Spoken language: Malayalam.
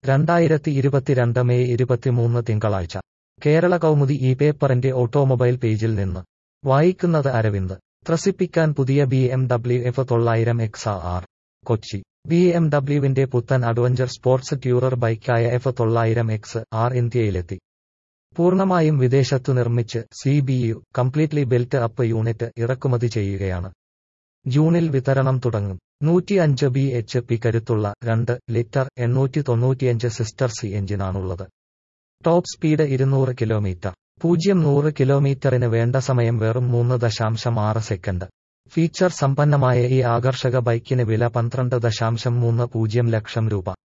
രണ്ടായിരത്തി ഇരുപത്തിരണ്ട് മെയ് ഇരുപത്തിമൂന്ന് തിങ്കളാഴ്ച കേരള കൗമുദി ഈ പേപ്പറിന്റെ ഓട്ടോമൊബൈൽ പേജിൽ നിന്ന് വായിക്കുന്നത് അരവിന്ദ് ത്രസിപ്പിക്കാൻ പുതിയ ബി എം ഡബ്ല്യു എഫ് തൊള്ളായിരം X R Kochi B M ഡബ്ല്യുവിന്റെ പുത്തൻ അഡ്വഞ്ചർ സ്പോർട്സ് ട്യൂറർ ബൈക്കായ എഫ് തൊള്ളായിരം എക്സ് ആർ ഇന്ത്യയിലെത്തി പൂർണ്ണമായും വിദേശത്തു നിർമ്മിച്ച് C B U completely built up unit ഇറക്കുമതി ചെയ്യുകയാണ് ജൂണിൽ വിതരണം തുടങ്ങും നൂറ്റി അഞ്ച് ബി എച്ച് പി കരുത്തുള്ള രണ്ട് ലിറ്റർ എണ്ണൂറ്റി തൊണ്ണൂറ്റിയഞ്ച് സിസ്റ്റർ സി എഞ്ചിനാണുള്ളത് ടോപ്പ് സ്പീഡ് ഇരുന്നൂറ് കിലോമീറ്റർ പൂജ്യം നൂറ് കിലോമീറ്ററിന് വേണ്ട സമയം വെറും മൂന്ന് ദശാംശം ആറ് സെക്കൻഡ് ഫീച്ചർ സമ്പന്നമായ ഈ ആകർഷക ബൈക്കിന് വില പന്ത്രണ്ട് ദശാംശം മൂന്ന് പൂജ്യം ലക്ഷം രൂപ